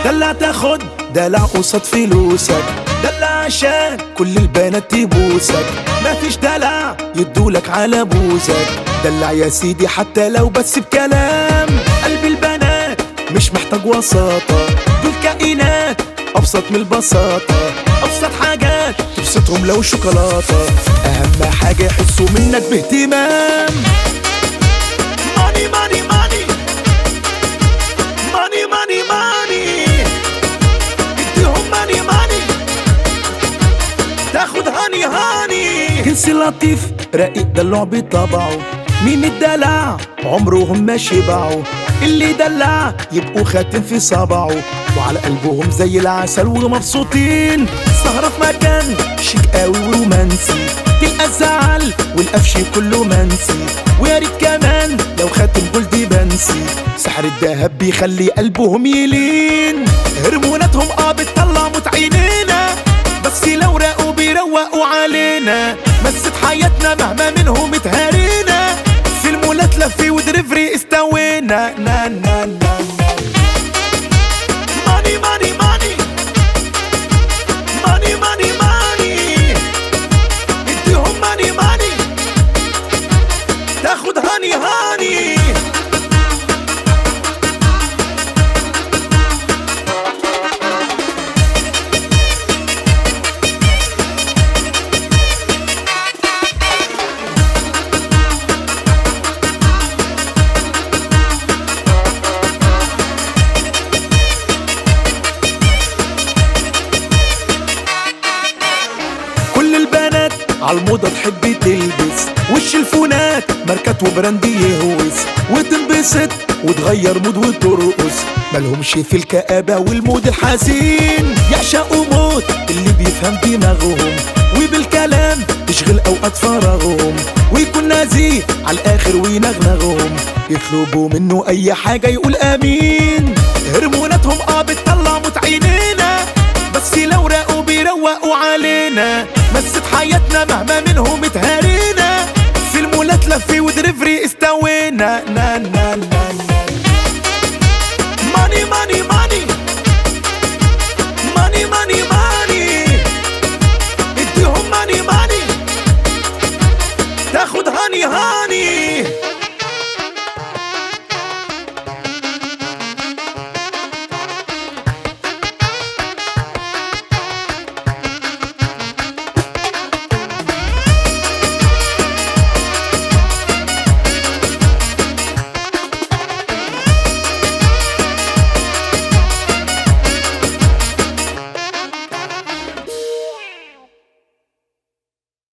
دلع تاخد دلع قصاد فلوسك دلع عشان كل البنات تبوسك مفيش دلع يدولك على بوزك دلع يا سيدي حتى لو بس بكلام قلب البنات مش محتاج وساطة دول كائنات أبسط من البساطة أبسط حاجات تبسطهم لو شوكولاتة أهم حاجة يحسوا منك باهتمام ماني ماني ماني ماني ماني ماني اديهم ماني ماني تاخد هاني هاني كنسي لطيف رقيق دلع بطبعه مين الدلع عمرهم ما شبعوا اللي دلع يبقوا خاتم في صبعه وعلى قلبهم زي العسل ومبسوطين سهرة في مكان شيك قوي ورومانسي تلقى الزعل والقفش كله منسي ويا ريت كمان لو خاتم جولدي بنسي سحر الدهب بيخلي قلبهم يلين هرموناتهم اه بتطلع موت عينينا بس لو راقوا بيروقوا علينا مست حياتنا مهما منهم اتهرينا في المولات لفي ودريفري استوينا نا نا نا نا ماني ماني ماني ماني ماني ماني اديهم ماني ماني تاخد هاني هاني كل البنات عالموضة تحب تلبس وش الفونات ماركات وبراند يهوس وتنبسط وتغير مود وترقص مالهمش في الكآبة والمود الحزين يعشقوا موت اللي بيفهم دماغهم وبالكلام تشغل اوقات فراغهم ويكون نزيه على الاخر وينغنغهم يطلبوا منه اي حاجة يقول امين هرموناتهم اه بتطلع موت عينينا بس لو راقوا بيروقوا علينا مست حياتنا مهما منهم اتهرينا في المولات لفي ودريفري استوينا نا نا نا نا ماني ماني ماني ماني ماني ماني اديهم ماني ماني تاخد هاني هاني